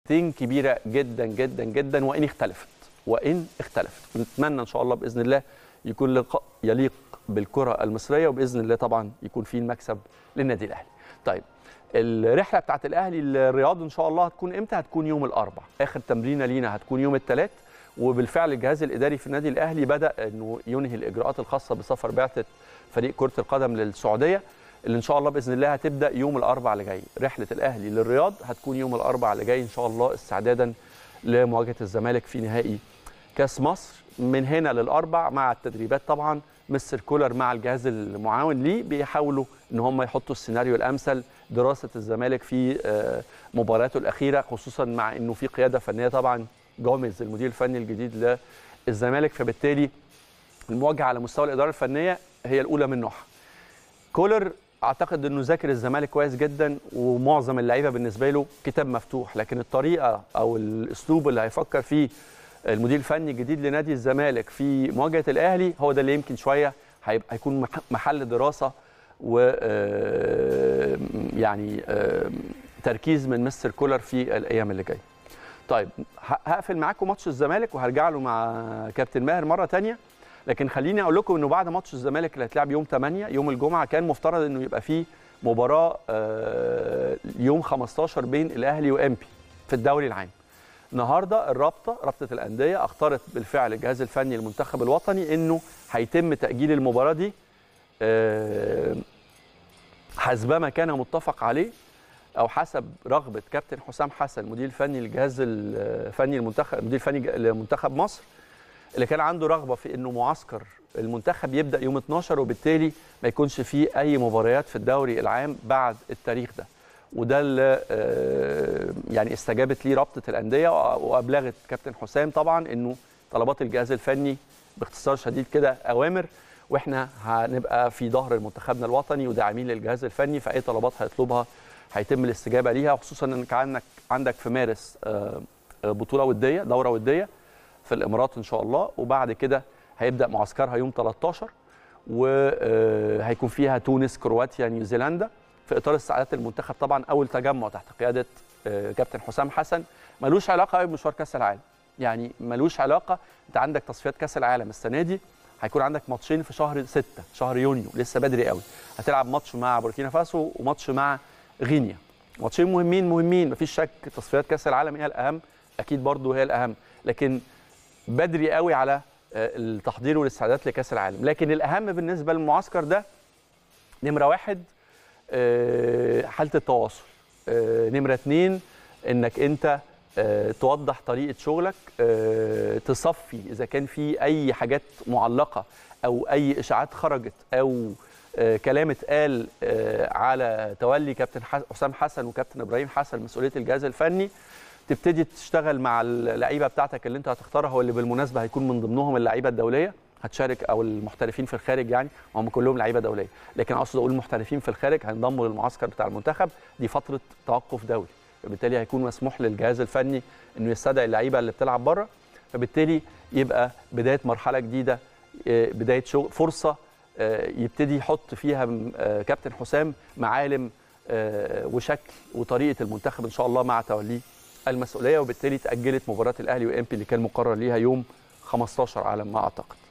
كبيره جدا جدا جدا وان اختلفت وان اختلفت نتمنى ان شاء الله باذن الله يكون لقاء يليق بالكره المصريه وباذن الله طبعا يكون فيه المكسب للنادي الاهلي طيب الرحله بتاعت الاهلي الرياض ان شاء الله هتكون امتى هتكون يوم الاربع اخر تمرينه لينا هتكون يوم الثلاث وبالفعل الجهاز الاداري في النادي الاهلي بدا انه ينهي الاجراءات الخاصه بسفر بعثه فريق كره القدم للسعوديه اللي ان شاء الله باذن الله هتبدا يوم الاربع اللي جاي رحله الاهلي للرياض هتكون يوم الاربع اللي جاي ان شاء الله استعدادا لمواجهه الزمالك في نهائي كاس مصر من هنا للاربع مع التدريبات طبعا مستر كولر مع الجهاز المعاون ليه بيحاولوا ان هم يحطوا السيناريو الامثل دراسه الزمالك في مباراته الاخيره خصوصا مع انه في قياده فنيه طبعا جوميز المدير الفني الجديد للزمالك فبالتالي المواجهه على مستوى الاداره الفنيه هي الاولى من نوعها كولر اعتقد انه ذاكر الزمالك كويس جدا ومعظم اللعيبه بالنسبه له كتاب مفتوح لكن الطريقه او الاسلوب اللي هيفكر فيه المدير الفني الجديد لنادي الزمالك في مواجهه الاهلي هو ده اللي يمكن شويه هيبقى هيكون محل دراسه و يعني تركيز من مستر كولر في الايام اللي جايه. طيب هقفل معاكم ماتش الزمالك وهرجع له مع كابتن ماهر مره ثانيه لكن خليني اقول لكم انه بعد ماتش الزمالك اللي هيتلعب يوم 8 يوم الجمعه كان مفترض انه يبقى فيه مباراه يوم 15 بين الاهلي وامبي في الدوري العام. النهارده الرابطه رابطه الانديه اختارت بالفعل الجهاز الفني للمنتخب الوطني انه هيتم تاجيل المباراه دي حسب ما كان متفق عليه او حسب رغبه كابتن حسام حسن المدير الفني للجهاز الفني المنتخب المدير الفني لمنتخب مصر اللي كان عنده رغبه في انه معسكر المنتخب يبدا يوم 12 وبالتالي ما يكونش فيه اي مباريات في الدوري العام بعد التاريخ ده وده اللي يعني استجابت ليه رابطه الانديه وابلغت كابتن حسام طبعا انه طلبات الجهاز الفني باختصار شديد كده اوامر واحنا هنبقى في ظهر منتخبنا الوطني وداعمين للجهاز الفني فاي طلبات هيطلبها هيتم الاستجابه ليها خصوصا انك عندك عندك في مارس بطوله وديه دوره وديه في الامارات ان شاء الله وبعد كده هيبدا معسكرها يوم 13 وهيكون فيها تونس كرواتيا نيوزيلندا في اطار استعدادات المنتخب طبعا اول تجمع تحت قياده كابتن حسام حسن ملوش علاقه قوي بمشوار كاس العالم يعني ملوش علاقه انت عندك تصفيات كاس العالم السنه دي هيكون عندك ماتشين في شهر 6 شهر يونيو لسه بدري قوي هتلعب ماتش مع بوركينا فاسو وماتش مع غينيا ماتشين مهمين مهمين مفيش شك تصفيات كاس العالم هي الاهم اكيد برضو هي الاهم لكن بدري قوي على التحضير والاستعدادات لكاس العالم لكن الاهم بالنسبه للمعسكر ده نمره واحد حاله التواصل نمره اتنين انك انت توضح طريقه شغلك تصفي اذا كان في اي حاجات معلقه او اي اشاعات خرجت او كلام اتقال على تولي كابتن حسام حسن وكابتن ابراهيم حسن مسؤوليه الجهاز الفني تبتدي تشتغل مع اللعيبه بتاعتك اللي انت هتختارها واللي بالمناسبه هيكون من ضمنهم اللعيبه الدوليه هتشارك او المحترفين في الخارج يعني هم كلهم لعيبه دوليه لكن اقصد اقول المحترفين في الخارج هينضموا للمعسكر بتاع المنتخب دي فتره توقف دولي فبالتالي هيكون مسموح للجهاز الفني انه يستدعي اللعيبه اللي بتلعب بره فبالتالي يبقى بدايه مرحله جديده بدايه شغل فرصه يبتدي يحط فيها كابتن حسام معالم وشكل وطريقه المنتخب ان شاء الله مع توليه المسؤوليه وبالتالي تاجلت مباراه الاهلي وامبي اللي كان مقرر ليها يوم 15 على ما اعتقد